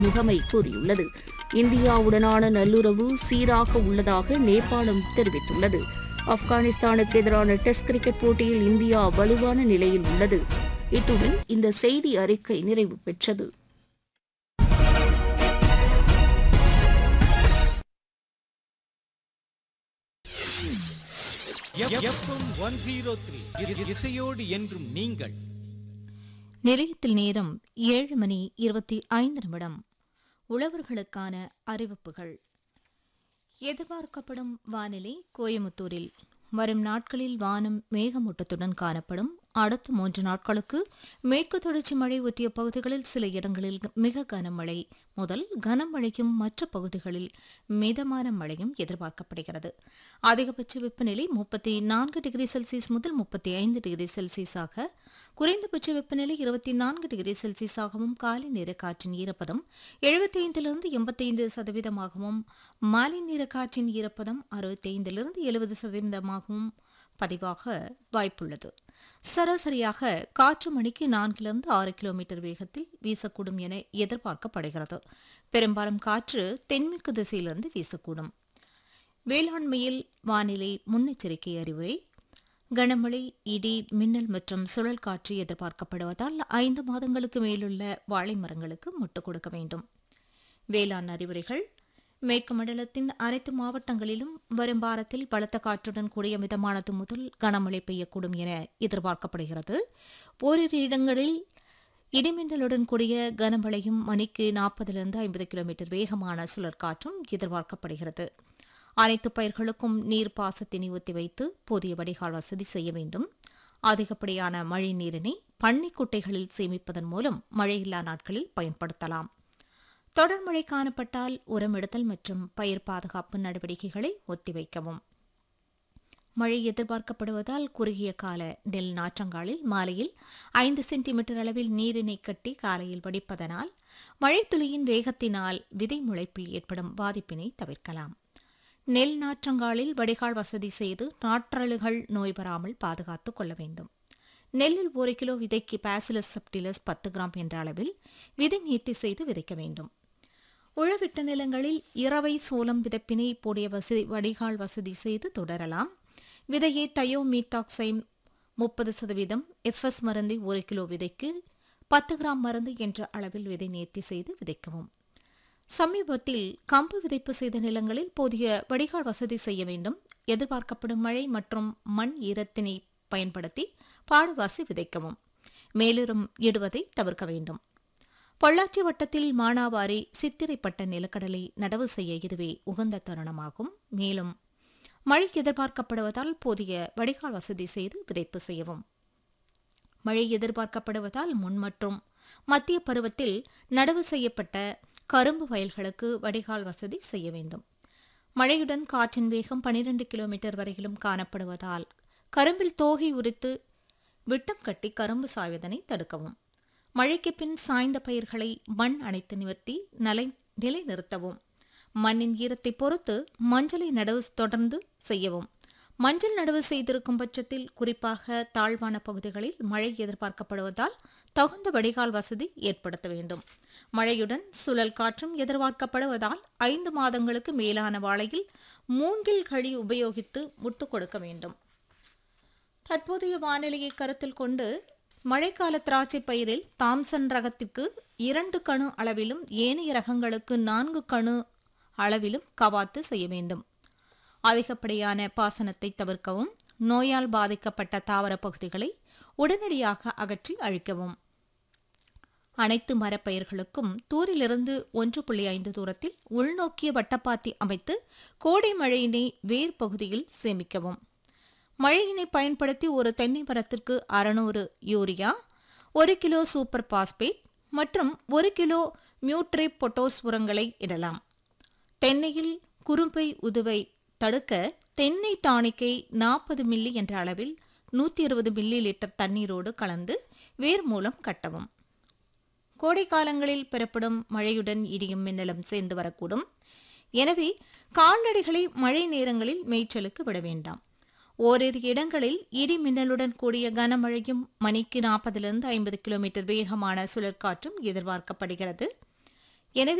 முகமை கூறியுள்ளது இந்தியாவுடனான நல்லுறவு சீராக உள்ளதாக நேபாளம் தெரிவித்துள்ளது ஆப்கானிஸ்தானுக்கு எதிரான டெஸ்ட் கிரிக்கெட் போட்டியில் இந்தியா வலுவான நிலையில் உள்ளது இத்துடன் இந்த செய்தி அறிக்கை நிறைவு பெற்றது எஃப்எம் ஒன் ஜீரோ த்ரீ இசையோடு என்றும் நீங்கள் நிலையத்தில் நேரம் ஏழு மணி இருபத்தி ஐந்து நிமிடம் உழவர்களுக்கான அறிவிப்புகள் எதிர்பார்க்கப்படும் வானிலை கோயமுத்தூரில் வரும் நாட்களில் வானம் மேகமூட்டத்துடன் காணப்படும் அடுத்த மூன்று நாட்களுக்கு மேற்கு தொடர்ச்சி மழை ஒட்டிய பகுதிகளில் சில இடங்களில் மிக கனமழை முதல் கனமழையும் மற்ற பகுதிகளில் மிதமான மழையும் எதிர்பார்க்கப்படுகிறது அதிகபட்ச வெப்பநிலை முப்பத்தி நான்கு டிகிரி செல்சியஸ் முதல் முப்பத்தி ஐந்து டிகிரி செல்சியஸாக குறைந்தபட்ச வெப்பநிலை இருபத்தி நான்கு டிகிரி செல்சியஸாகவும் காலை நேர காற்றின் ஈரப்பதம் எழுபத்தைந்திலிருந்து எண்பத்தைந்து சதவீதமாகவும் மாலை நேர காற்றின் ஈரப்பதம் அறுபத்தைந்திலிருந்து எழுபது சதவீதமாகவும் பதிவாக வாய்ப்புள்ளது சராசரியாக காற்று மணிக்கு நான்கிலிருந்து ஆறு கிலோமீட்டர் வேகத்தில் வீசக்கூடும் என எதிர்பார்க்கப்படுகிறது பெரும்பாலும் காற்று தென்மேற்கு திசையிலிருந்து வீசக்கூடும் வேளாண்மையில் வானிலை முன்னெச்சரிக்கை அறிவுரை கனமழை இடி மின்னல் மற்றும் சுழல் காற்று எதிர்பார்க்கப்படுவதால் ஐந்து மாதங்களுக்கு மேலுள்ள வாழை மரங்களுக்கு முட்டுக் கொடுக்க வேண்டும் வேளாண் அறிவுரைகள் மேற்கு மண்டலத்தின் அனைத்து மாவட்டங்களிலும் வரும் வாரத்தில் பலத்த காற்றுடன் கூடிய மிதமானது முதல் கனமழை பெய்யக்கூடும் என எதிர்பார்க்கப்படுகிறது ஓரிரு இடங்களில் இடிமின்னலுடன் கூடிய கனமழையும் மணிக்கு நாற்பதிலிருந்து ஐம்பது கிலோமீட்டர் வேகமான சுழற்காற்றும் எதிர்பார்க்கப்படுகிறது அனைத்து பயிர்களுக்கும் நீர் பாசத்தினை ஒத்திவைத்து போதிய வடிகால் வசதி செய்ய வேண்டும் அதிகப்படியான மழை நீரினை பண்ணைக் குட்டைகளில் சேமிப்பதன் மூலம் மழையில்லா நாட்களில் பயன்படுத்தலாம் தொடர் மழை காணப்பட்டால் உரமிடுதல் மற்றும் பயிர் பாதுகாப்பு நடவடிக்கைகளை ஒத்திவைக்கவும் மழை எதிர்பார்க்கப்படுவதால் குறுகிய கால நெல் நாற்றங்காலில் மாலையில் ஐந்து சென்டிமீட்டர் அளவில் நீரினை கட்டி காலையில் வடிப்பதனால் மழைத்துளியின் வேகத்தினால் விதை முளைப்பில் ஏற்படும் பாதிப்பினை தவிர்க்கலாம் நெல் நாற்றங்காலில் வடிகால் வசதி செய்து நாற்றலுகள் நோய் வராமல் பாதுகாத்துக் கொள்ள வேண்டும் நெல்லில் ஒரு கிலோ விதைக்கு பாசிலஸ் சப்டிலஸ் பத்து கிராம் என்ற அளவில் விதை நீர்த்தி செய்து விதைக்க வேண்டும் உழவிட்ட நிலங்களில் இரவை சோளம் விதைப்பினை போடிய வசதி வடிகால் வசதி செய்து தொடரலாம் விதையை தயோமீத்தாக்சைம் முப்பது சதவீதம் எஃப்எஸ் மருந்தை ஒரு கிலோ விதைக்கு பத்து கிராம் மருந்து என்ற அளவில் விதை நேர்த்தி செய்து விதைக்கவும் சமீபத்தில் கம்பு விதைப்பு செய்த நிலங்களில் போதிய வடிகால் வசதி செய்ய வேண்டும் எதிர்பார்க்கப்படும் மழை மற்றும் மண் ஈரத்தினை பயன்படுத்தி பாடுவாசி விதைக்கவும் மேலிரும் இடுவதை தவிர்க்க வேண்டும் பொள்ளாச்சி வட்டத்தில் மானாவாரி சித்திரைப்பட்ட நிலக்கடலை நடவு செய்ய இதுவே உகந்த தருணமாகும் மேலும் மழை எதிர்பார்க்கப்படுவதால் போதிய வடிகால் வசதி செய்து விதைப்பு செய்யவும் மழை எதிர்பார்க்கப்படுவதால் முன் மற்றும் மத்திய பருவத்தில் நடவு செய்யப்பட்ட கரும்பு வயல்களுக்கு வடிகால் வசதி செய்ய வேண்டும் மழையுடன் காற்றின் வேகம் பனிரெண்டு கிலோமீட்டர் வரையிலும் காணப்படுவதால் கரும்பில் தோகை உரித்து விட்டம் கட்டி கரும்பு சாய்வதனை தடுக்கவும் மழைக்கு பின் சாய்ந்த பயிர்களை மண் அணைத்து நிவர்த்தி நிலை நிலைநிறுத்தவும் மண்ணின் ஈரத்தை பொறுத்து மஞ்சளை நடவு தொடர்ந்து செய்யவும் மஞ்சள் நடவு செய்திருக்கும் பட்சத்தில் குறிப்பாக தாழ்வான பகுதிகளில் மழை எதிர்பார்க்கப்படுவதால் தகுந்த வடிகால் வசதி ஏற்படுத்த வேண்டும் மழையுடன் சுழல் காற்றும் எதிர்பார்க்கப்படுவதால் ஐந்து மாதங்களுக்கு மேலான வாழையில் மூங்கில் கழி உபயோகித்து முட்டு கொடுக்க வேண்டும் தற்போதைய வானிலையை கருத்தில் கொண்டு மழைக்கால திராட்சை பயிரில் தாம்சன் ரகத்திற்கு இரண்டு கணு அளவிலும் ஏனைய ரகங்களுக்கு நான்கு கணு அளவிலும் கவாத்து செய்ய வேண்டும் அதிகப்படியான பாசனத்தை தவிர்க்கவும் நோயால் பாதிக்கப்பட்ட தாவர பகுதிகளை உடனடியாக அகற்றி அழிக்கவும் அனைத்து மரப்பயிர்களுக்கும் தூரிலிருந்து ஒன்று புள்ளி ஐந்து தூரத்தில் உள்நோக்கிய வட்டப்பாத்தி அமைத்து கோடை மழையினை வேர் பகுதியில் சேமிக்கவும் மழையினை பயன்படுத்தி ஒரு தென்னை மரத்திற்கு அறுநூறு யூரியா ஒரு கிலோ சூப்பர் பாஸ்பேட் மற்றும் ஒரு கிலோ மியூட்ரே பொட்டோஸ் உரங்களை இடலாம் தென்னையில் குறும்பை உதுவை தடுக்க தென்னை டானிக்கை நாற்பது மில்லி என்ற அளவில் நூற்றி இருபது மில்லி லிட்டர் தண்ணீரோடு கலந்து வேர் மூலம் கட்டவும் கோடை காலங்களில் பெறப்படும் மழையுடன் இடியும் மின்னலும் சேர்ந்து வரக்கூடும் எனவே கால்நடைகளை மழை நேரங்களில் மேய்ச்சலுக்கு விட வேண்டாம் ஓரிரு இடங்களில் இடி மின்னலுடன் கூடிய கனமழையும் மணிக்கு நாற்பதிலிருந்து ஐம்பது கிலோமீட்டர் வேகமான சுழற்காற்றும் எதிர்பார்க்கப்படுகிறது எனவே